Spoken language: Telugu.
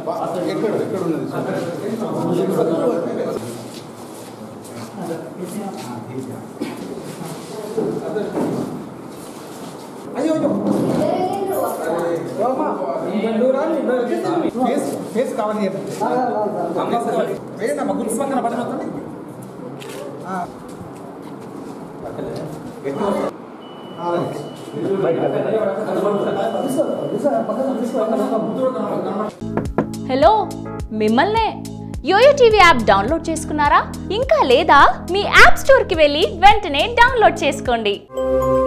ఎక్కడ ఎక్కడ ఉన్నది అయ్యో అయ్యో ఫేస్ ఫేస్ కవర్ చేయండి వేయండి అమ్మ గుర్తు పక్కన బటన్ వస్తుంది హలో మిమ్మల్నే యోయో టీవీ యాప్ డౌన్లోడ్ చేసుకున్నారా ఇంకా లేదా మీ యాప్ స్టోర్కి వెళ్ళి వెంటనే డౌన్లోడ్ చేసుకోండి